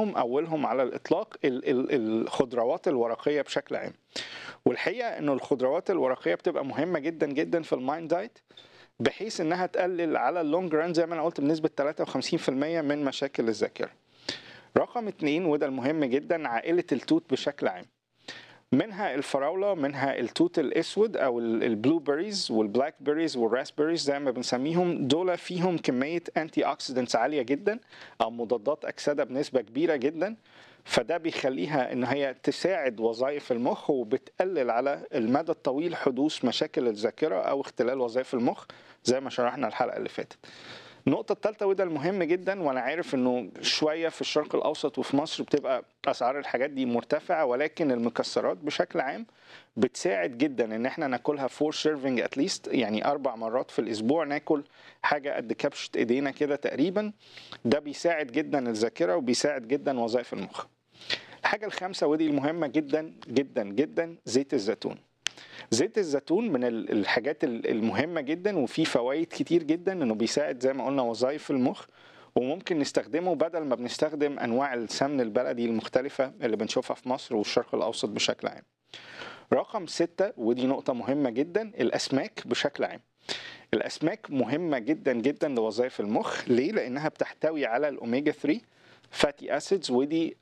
منهم اولهم على الاطلاق ال- ال- الخضروات الورقيه بشكل عام والحقيقه انه الخضروات الورقيه بتبقى مهمه جدا جدا في المايند دايت بحيث انها تقلل على اللونج ران زي ما انا قلت بنسبه 53% من مشاكل الذاكره رقم اتنين وده المهم جدا عائله التوت بشكل عام منها الفراوله منها التوت الاسود او البلو بيريز والبلاك بيريز والراسبيريز زي ما بنسميهم دول فيهم كميه انتي اوكسيدنتس عاليه جدا او مضادات اكسده بنسبه كبيره جدا فده بيخليها ان هي تساعد وظائف المخ وبتقلل على المدى الطويل حدوث مشاكل الذاكره او اختلال وظائف المخ زي ما شرحنا الحلقه اللي فاتت النقطة الثالثة وده المهم جدا وانا عارف انه شوية في الشرق الاوسط وفي مصر بتبقى اسعار الحاجات دي مرتفعة ولكن المكسرات بشكل عام بتساعد جدا ان احنا ناكلها فور سيرفنج اتليست يعني اربع مرات في الاسبوع ناكل حاجة قد كبشة ايدينا كده تقريبا ده بيساعد جدا الذاكرة وبيساعد جدا وظائف المخ الحاجة الخامسة ودي المهمة جدا جدا جدا زيت الزيتون زيت الزيتون من ال- الحاجات ال- المهمة جدا وفيه فوائد كتير جدا انه بيساعد زي ما قلنا وظائف المخ وممكن نستخدمه بدل ما بنستخدم انواع السمن البلدي المختلفة اللي بنشوفها في مصر والشرق الاوسط بشكل عام رقم ستة ودي نقطة مهمة جدا الاسماك بشكل عام الاسماك مهمة جدا جدا لوظائف المخ ليه؟ لانها بتحتوي على الاوميجا 3 فاتي اسيدز ودي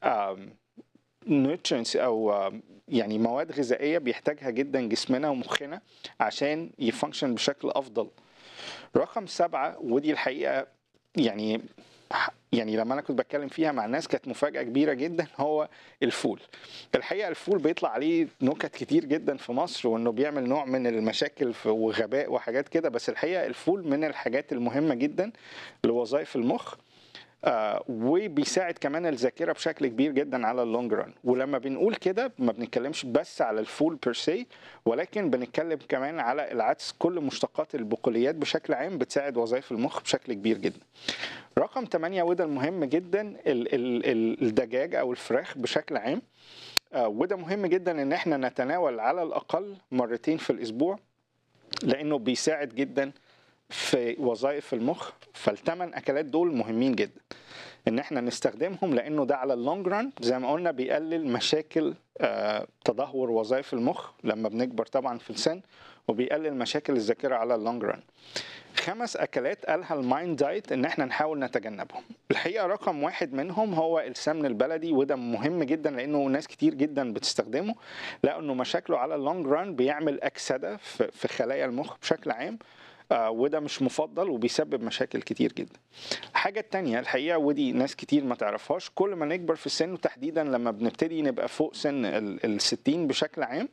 نيوترينز او آم، يعني مواد غذائيه بيحتاجها جدا جسمنا ومخنا عشان يفانكشن بشكل افضل رقم سبعة ودي الحقيقه يعني يعني لما انا كنت بتكلم فيها مع الناس كانت مفاجاه كبيره جدا هو الفول الحقيقه الفول بيطلع عليه نكت كتير جدا في مصر وانه بيعمل نوع من المشاكل في- وغباء وحاجات كده بس الحقيقه الفول من الحاجات المهمه جدا لوظائف المخ آه وبيساعد كمان الذاكره بشكل كبير جدا على اللونج ران ولما بنقول كده ما بنتكلمش بس على الفول بير سي ولكن بنتكلم كمان على العدس كل مشتقات البقوليات بشكل عام بتساعد وظائف المخ بشكل كبير جدا رقم 8 وده المهم جدا ال- ال- ال- الدجاج او الفراخ بشكل عام آه وده مهم جدا ان احنا نتناول على الاقل مرتين في الاسبوع لانه بيساعد جدا في وظائف المخ فالثمان اكلات دول مهمين جدا ان احنا نستخدمهم لانه ده على اللونج ران زي ما قلنا بيقلل مشاكل آه، تدهور وظائف المخ لما بنكبر طبعا في السن وبيقلل مشاكل الذاكره على اللونج ران خمس اكلات قالها المايند دايت ان احنا نحاول نتجنبهم الحقيقه رقم واحد منهم هو السمن البلدي وده مهم جدا لانه ناس كتير جدا بتستخدمه لانه مشاكله على اللونج ران بيعمل اكسده في في خلايا المخ بشكل عام آه، وده مش مفضل وبيسبب مشاكل كتير جدا الحاجة التانية الحقيقة ودي ناس كتير ما تعرفهاش كل ما نكبر في السن وتحديدا لما بنبتدي نبقى فوق سن ال- الستين بشكل عام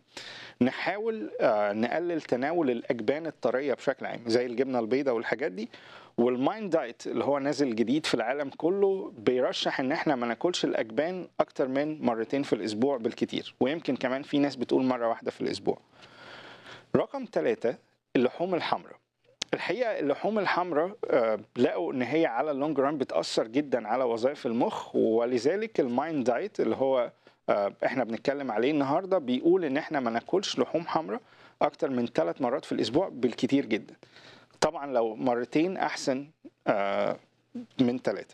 نحاول آه، نقلل تناول الأجبان الطرية بشكل عام زي الجبنة البيضاء والحاجات دي والمايند دايت اللي هو نازل جديد في العالم كله بيرشح ان احنا ما ناكلش الاجبان اكتر من مرتين في الاسبوع بالكتير ويمكن كمان في ناس بتقول مره واحده في الاسبوع رقم ثلاثة اللحوم الحمراء الحقيقه اللحوم الحمراء آه، لقوا ان هي على اللونج ران بتاثر جدا على وظائف المخ ولذلك المايند دايت اللي هو آه، احنا بنتكلم عليه النهارده بيقول ان احنا ما ناكلش لحوم حمراء اكتر من ثلاث مرات في الاسبوع بالكتير جدا طبعا لو مرتين احسن آه، من ثلاثه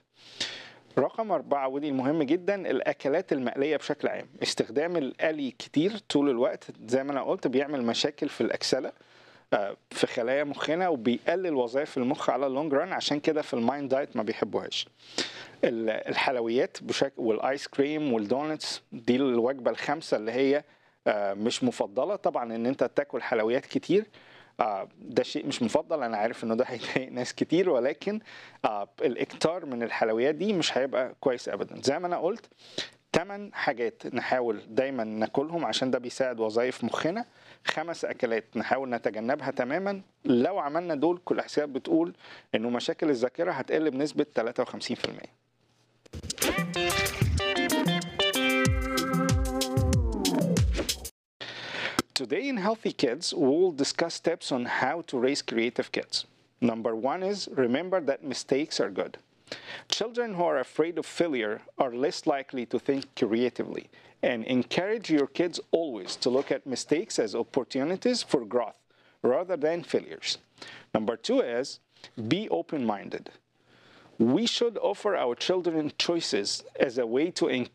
رقم أربعة ودي المهم جدا الأكلات المقلية بشكل عام استخدام القلي كتير طول الوقت زي ما أنا قلت بيعمل مشاكل في الأكسلة آه، في خلايا مخنا وبيقلل وظائف المخ على اللونج ران عشان كده في المايند دايت ما بيحبوهاش ال- الحلويات بشكل والايس كريم والدونتس دي الوجبه الخامسه اللي هي آه، مش مفضله طبعا ان انت تاكل حلويات كتير آه، ده شيء مش مفضل انا عارف انه ده هيضايق ناس كتير ولكن آه، الاكتار من الحلويات دي مش هيبقى كويس ابدا زي ما انا قلت ثمان حاجات نحاول دايما ناكلهم عشان ده بيساعد وظائف مخنا خمس اكلات نحاول نتجنبها تماما لو عملنا دول كل الاحصائيات بتقول انه مشاكل الذاكره هتقل بنسبه 53% Today in Healthy Kids, we'll discuss steps on how to raise creative kids. Number one is remember that mistakes are good. Children who are afraid of failure are less likely to think creatively, and encourage your kids always to look at mistakes as opportunities for growth rather than failures. Number two is be open minded. we should offer our children choices as a way to